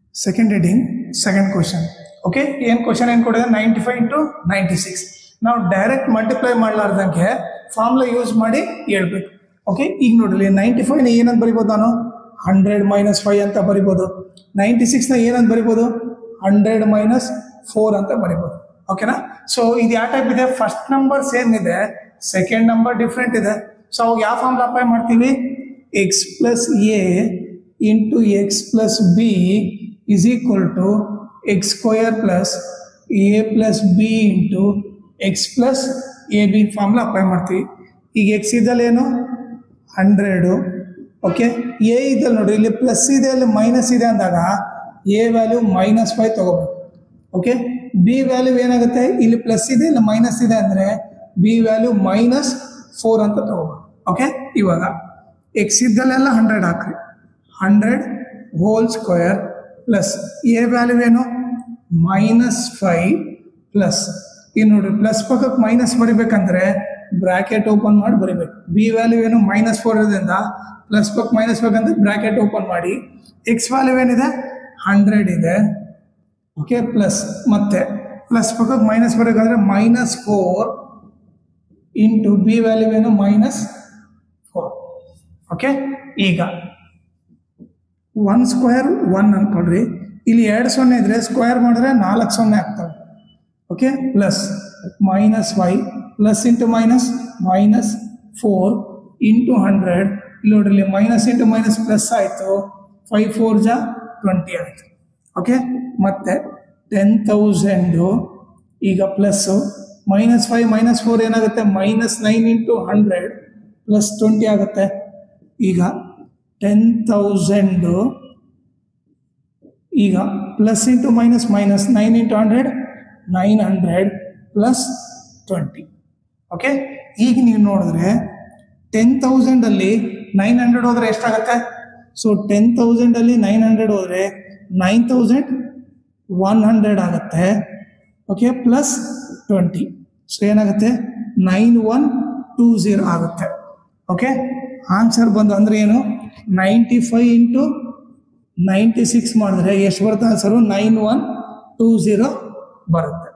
second heading second question okay ಏನು question ಏನು ಕೊಡಿದೆ ninety five into ninety six ನಾವು ಡೈರೆಕ್ಟ್ ಮಲ್ಟಿಪ್ಲೈ ಮಾಡಲಾರ್ದಂಗೆ ಫಾರ್ಮುಲಾ ಯೂಸ್ ಮಾಡಿ ಹೇಳ್ಬೇಕು ಓಕೆ ಈಗ ನೋಡ್ರಿ ನೈಂಟಿ ಫೈವ್ನ ಏನಂತ ಬರಿಬೋದು ನಾನು ಹಂಡ್ರೆಡ್ ಮೈನಸ್ ಫೈವ್ ಅಂತ ಬರಿಬೋದು ನೈಂಟಿ ಸಿಕ್ಸ್ನ ಏನಂತ ಬರಿಬೋದು ಹಂಡ್ರೆಡ್ ಮೈನಸ್ ಫೋರ್ ಅಂತ ಬರಿಬೋದು ಓಕೆನಾ ಸೊ ಇದು ಯಾವ ಟೈಪ್ ಇದೆ ಫಸ್ಟ್ ನಂಬರ್ ಸೇಮ್ ಇದೆ ಸೆಕೆಂಡ್ ನಂಬರ್ ಡಿಫ್ರೆಂಟ್ ಇದೆ ಸೊ ಅವಾಗ ಯಾವ ಫಾರ್ಮುಲಾ ಅಪ್ಲೈ ಮಾಡ್ತೀವಿ X plus A into X plus B is equal to X square plus A plus B into X plus A B formula apply ಮಾಡ್ತೀವಿ ಈಗ X ಇದ್ದಲ್ಲಿ ಏನು hundred okay A ಇದ್ದಲ್ಲಿ ನೋಡ್ರಿ ಇಲ್ಲಿ ಪ್ಲಸ್ ಇದೆ ಅಲ್ಲಿ ಮೈನಸ್ ಇದೆ ಅಂದಾಗ ಎ ವ್ಯಾಲ್ಯೂ ಮೈನಸ್ ಫೈವ್ ತಗೋಬೇಕು ಓಕೆ ಬಿ ವ್ಯಾಲ್ಯೂ ಏನಾಗುತ್ತೆ ಇಲ್ಲಿ ಪ್ಲಸ್ ಇದೆ ಇಲ್ಲಿ ಮೈನಸ್ ಇದೆ ಅಂದರೆ ಬಿ ವ್ಯಾಲ್ಯೂ ಮೈನಸ್ ಫೋರ್ ಅಂತ ತಗೋಬೇಕು ಓಕೆ ಇವಾಗ ಎಕ್ಸ್ ಇದ್ದಲ್ಲೆಲ್ಲ ಹಂಡ್ರೆಡ್ ಹಾಕ್ರಿ hundred whole square plus A value ಏನು ಮೈನಸ್ ಫೈವ್ ಪ್ಲಸ್ ಇನ್ನು ನೋಡ್ರಿ ಪ್ಲಸ್ ಪಕ್ಕಕ್ಕೆ ಮೈನಸ್ ಬರಿಬೇಕಂದ್ರೆ ಬ್ರಾಕೆಟ್ ಓಪನ್ ಮಾಡಿ ಬರಿಬೇಕು ಬಿ ವ್ಯಾಲ್ಯೂ ಏನು ಮೈನಸ್ ಫೋರ್ ಇರೋದ್ರಿಂದ ಪ್ಲಸ್ ಪಕ್ಕ ಮೈನಸ್ ಬೇಕಂದ್ರೆ ಬ್ರಾಕೆಟ್ ಓಪನ್ ಮಾಡಿ ಎಕ್ಸ್ ವ್ಯಾಲ್ಯೂ ಏನಿದೆ ಹಂಡ್ರೆಡ್ ಇದೆ ಓಕೆ ಪ್ಲಸ್ ಮತ್ತೆ ಪ್ಲಸ್ ಪಕ್ಕಕ್ಕೆ ಮೈನಸ್ ಬರಬೇಕಂದ್ರೆ minus four into B value ಏನು ಮೈನಸ್ ಫೋರ್ ಓಕೆ ಈಗ ಒನ್ ಸ್ಕ್ವೇರ್ ಒನ್ ಅನ್ಕೊಳ್ರಿ ಇಲ್ಲಿ ಎರಡು ಸೊನ್ನೆ ಇದ್ರೆ ಸ್ಕ್ವೇರ್ ಮಾಡಿದ್ರೆ ನಾಲ್ಕು ಸೊನ್ನೆ ಆಗ್ತವೆ okay plus minus five plus into minus minus four into hundred ಇಲ್ಲಿ ನೋಡ್ರಿ ಮೈನಸ್ ಇಂಟು ಮೈನಸ್ ಪ್ಲಸ್ ಆಯಿತು ಫೈವ್ ಫೋರ್ ಜಾ ಟ್ವೆಂಟಿ ಆಯಿತು ಓಕೆ ಮತ್ತೆ ಟೆನ್ ತೌಸಂಡು ಈಗ plus minus five minus four ಏನಾಗುತ್ತೆ minus nine into hundred plus twenty ಆಗುತ್ತೆ ಈಗ ಟೆನ್ ತೌಸಂಡು ಈಗ plus into minus minus nine into hundred nine hundred plus twenty okay ಈಗ ನೀವು ನೋಡಿದ್ರೆ ಟೆನ್ ತೌಸಂಡಲ್ಲಿ ನೈನ್ ಹಂಡ್ರೆಡ್ ಹೋದರೆ ಎಷ್ಟಾಗುತ್ತೆ ಸೊ ಟೆನ್ ತೌಸಂಡಲ್ಲಿ ನೈನ್ ಹಂಡ್ರೆಡ್ ಹೋದರೆ ನೈನ್ ತೌಸಂಡ್ ಒನ್ ಹಂಡ್ರೆಡ್ ಆಗುತ್ತೆ ಓಕೆ ಪ್ಲಸ್ ಟ್ವೆಂಟಿ ಸೊ ಏನಾಗುತ್ತೆ ನೈನ್ ಒನ್ ಟೂ ಝೀರೋ ಆಗುತ್ತೆ ಓಕೆ ಆನ್ಸರ್ ಬಂದು ಅಂದರೆ ಏನು ninety five into ninety six ಮಾಡಿದ್ರೆ ಎಷ್ಟು ಬರುತ್ತೆ answer nine one two zero ಬರುತ್ತೆ